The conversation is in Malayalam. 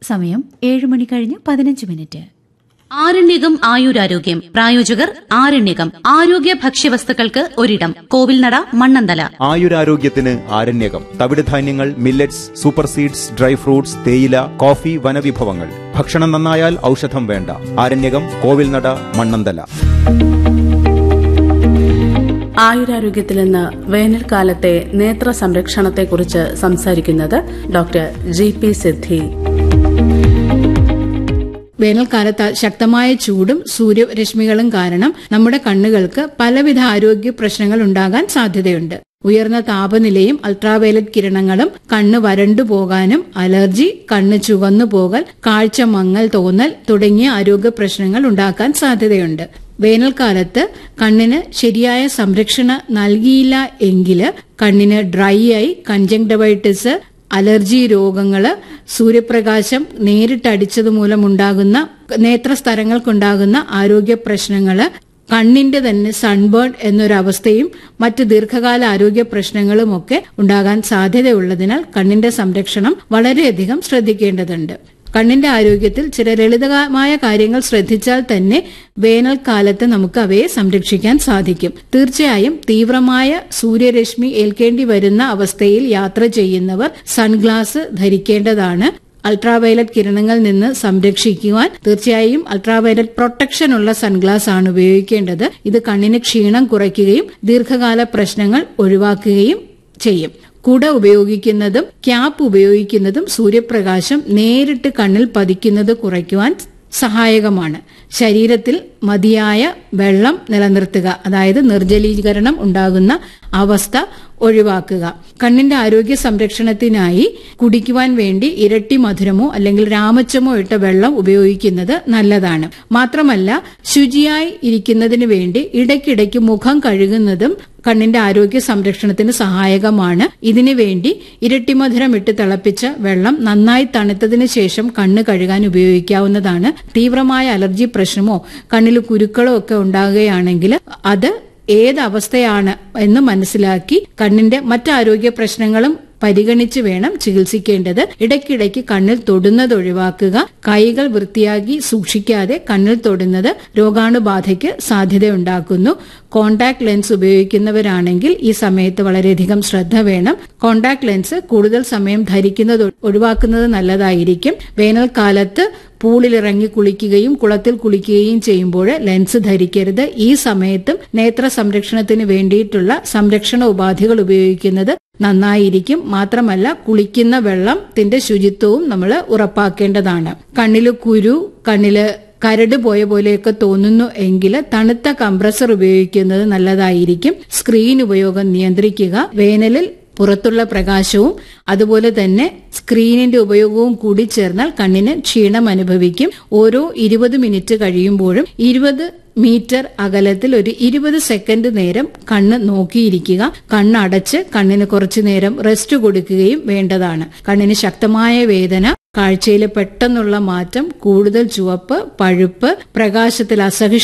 സമയം ഏഴ് മണി കഴിഞ്ഞ് പതിനഞ്ച് മിനിറ്റ് ആരണ്യകം ആയുരാരോഗ്യം പ്രായോജകർ ആരണ്യകം ആരോഗ്യ ഭക്ഷ്യവസ്തുക്കൾക്ക് ഒരിടം കോവിൽനട മണ്ണന്തല ആയുരാരോഗ്യത്തിന് ആരണ്യകം തവിടുധാന്യങ്ങൾ millets super seeds dry fruits തേയില കോഫി വനവിഭവങ്ങൾ ഭക്ഷണം നന്നായാൽ ഔഷധം വേണ്ട ആരണ്യകം കോവിൽനട മണ്ണന്തല ആയുരാരോഗ്യത്തിൽ നിന്ന് വേനൽക്കാലത്തെ നേത്ര സംരക്ഷണത്തെക്കുറിച്ച് സംസാരിക്കുന്നത് ഡോക്ടർ ജി പി സിദ്ധി വേനൽക്കാലത്ത് ശക്തമായ ചൂടും സൂര്യരശ്മികളും കാരണം നമ്മുടെ കണ്ണുകൾക്ക് പലവിധ ആരോഗ്യ പ്രശ്നങ്ങൾ ഉണ്ടാകാൻ സാധ്യതയുണ്ട് ഉയർന്ന താപനിലയും അൾട്രാവയലറ്റ് കിരണങ്ങളും കണ്ണ് വരണ്ടു പോകാനും അലർജി കണ്ണ് ചുവന്നു പോകൽ കാഴ്ച മങ്ങൽ തോന്നൽ തുടങ്ങിയ ആരോഗ്യ പ്രശ്നങ്ങൾ ഉണ്ടാക്കാൻ സാധ്യതയുണ്ട് വേനൽക്കാലത്ത് കണ്ണിന് ശരിയായ സംരക്ഷണം നൽകിയില്ല എങ്കിൽ കണ്ണിന് ഡ്രൈ ആയി കൺജങ്ടവൈറ്റിസ് അലർജി രോഗങ്ങള് സൂര്യപ്രകാശം നേരിട്ടടിച്ചത് മൂലമുണ്ടാകുന്ന നേത്രസ്ഥലങ്ങൾക്കുണ്ടാകുന്ന ആരോഗ്യ പ്രശ്നങ്ങള് കണ്ണിന്റെ തന്നെ സൺബേൺ എന്നൊരവസ്ഥയും മറ്റ് ദീർഘകാല ആരോഗ്യ പ്രശ്നങ്ങളുമൊക്കെ ഉണ്ടാകാൻ സാധ്യതയുള്ളതിനാൽ കണ്ണിന്റെ സംരക്ഷണം വളരെയധികം ശ്രദ്ധിക്കേണ്ടതുണ്ട് കണ്ണിന്റെ ആരോഗ്യത്തിൽ ചില ലളിതമായ കാര്യങ്ങൾ ശ്രദ്ധിച്ചാൽ തന്നെ വേനൽക്കാലത്ത് നമുക്ക് അവയെ സംരക്ഷിക്കാൻ സാധിക്കും തീർച്ചയായും തീവ്രമായ സൂര്യരശ്മി ഏൽക്കേണ്ടി വരുന്ന അവസ്ഥയിൽ യാത്ര ചെയ്യുന്നവർ സൺഗ്ലാസ് ധരിക്കേണ്ടതാണ് അൾട്രാവയലറ്റ് കിരണങ്ങളിൽ നിന്ന് സംരക്ഷിക്കുവാൻ തീർച്ചയായും അൾട്രാവയലറ്റ് പ്രൊട്ടക്ഷൻ ഉള്ള സൺഗ്ലാസ് ആണ് ഉപയോഗിക്കേണ്ടത് ഇത് കണ്ണിന് ക്ഷീണം കുറയ്ക്കുകയും ദീർഘകാല പ്രശ്നങ്ങൾ ഒഴിവാക്കുകയും ചെയ്യും കുട ഉപയോഗിക്കുന്നതും ക്യാപ്പ് ഉപയോഗിക്കുന്നതും സൂര്യപ്രകാശം നേരിട്ട് കണ്ണിൽ പതിക്കുന്നത് കുറയ്ക്കുവാൻ സഹായകമാണ് ശരീരത്തിൽ മതിയായ വെള്ളം നിലനിർത്തുക അതായത് നിർജ്ജലീകരണം ഉണ്ടാകുന്ന അവസ്ഥ ഒഴിവാക്കുക കണ്ണിന്റെ ആരോഗ്യ സംരക്ഷണത്തിനായി കുടിക്കുവാൻ വേണ്ടി ഇരട്ടി മധുരമോ അല്ലെങ്കിൽ രാമച്ചമോ ഇട്ട വെള്ളം ഉപയോഗിക്കുന്നത് നല്ലതാണ് മാത്രമല്ല ശുചിയായി ഇരിക്കുന്നതിന് വേണ്ടി ഇടയ്ക്കിടയ്ക്ക് മുഖം കഴുകുന്നതും കണ്ണിന്റെ ആരോഗ്യ സംരക്ഷണത്തിന് സഹായകമാണ് ഇതിനു വേണ്ടി ഇരട്ടിമധുരം ഇട്ട് തിളപ്പിച്ച വെള്ളം നന്നായി തണുത്തതിന് ശേഷം കണ്ണ് കഴുകാൻ ഉപയോഗിക്കാവുന്നതാണ് തീവ്രമായ അലർജി പ്രശ്നമോ കണ്ണിൽ കുരുക്കളോ ഒക്കെ ഉണ്ടാകുകയാണെങ്കിൽ അത് ഏത് അവസ്ഥയാണ് എന്ന് മനസ്സിലാക്കി കണ്ണിന്റെ മറ്റാരോഗ്യ പ്രശ്നങ്ങളും പരിഗണിച്ച് വേണം ചികിത്സിക്കേണ്ടത് ഇടയ്ക്കിടയ്ക്ക് കണ്ണിൽ തൊടുന്നത് ഒഴിവാക്കുക കൈകൾ വൃത്തിയാക്കി സൂക്ഷിക്കാതെ കണ്ണിൽ തൊടുന്നത് രോഗാണുബാധയ്ക്ക് സാധ്യതയുണ്ടാക്കുന്നു കോണ്ടാക്ട് ലെൻസ് ഉപയോഗിക്കുന്നവരാണെങ്കിൽ ഈ സമയത്ത് വളരെയധികം ശ്രദ്ധ വേണം കോണ്ടാക്ട് ലെൻസ് കൂടുതൽ സമയം ധരിക്കുന്നത് ഒഴിവാക്കുന്നത് നല്ലതായിരിക്കും വേനൽക്കാലത്ത് പൂളിലിറങ്ങി കുളിക്കുകയും കുളത്തിൽ കുളിക്കുകയും ചെയ്യുമ്പോൾ ലെൻസ് ധരിക്കരുത് ഈ സമയത്തും നേത്ര സംരക്ഷണത്തിന് വേണ്ടിയിട്ടുള്ള സംരക്ഷണ ഉപാധികൾ ഉപയോഗിക്കുന്നത് നന്നായിരിക്കും മാത്രമല്ല കുളിക്കുന്ന വെള്ളത്തിന്റെ ശുചിത്വവും നമ്മൾ ഉറപ്പാക്കേണ്ടതാണ് കണ്ണില് കുരു കണ്ണില് കരട് പോയ പോലെയൊക്കെ തോന്നുന്നു എങ്കിൽ തണുത്ത കംപ്രസർ ഉപയോഗിക്കുന്നത് നല്ലതായിരിക്കും സ്ക്രീൻ ഉപയോഗം നിയന്ത്രിക്കുക വേനലിൽ പുറത്തുള്ള പ്രകാശവും അതുപോലെ തന്നെ സ്ക്രീനിന്റെ ഉപയോഗവും കൂടി ചേർന്നാൽ കണ്ണിന് ക്ഷീണം അനുഭവിക്കും ഓരോ ഇരുപത് മിനിറ്റ് കഴിയുമ്പോഴും ഇരുപത് മീറ്റർ അകലത്തിൽ ഒരു ഇരുപത് സെക്കൻഡ് നേരം കണ്ണ് നോക്കിയിരിക്കുക കണ്ണടച്ച് കണ്ണിന് കുറച്ചു നേരം റെസ്റ്റ് കൊടുക്കുകയും വേണ്ടതാണ് കണ്ണിന് ശക്തമായ വേദന കാഴ്ചയിലെ പെട്ടെന്നുള്ള മാറ്റം കൂടുതൽ ചുവപ്പ് പഴുപ്പ് പ്രകാശത്തിൽ അസഹിഷ്ണു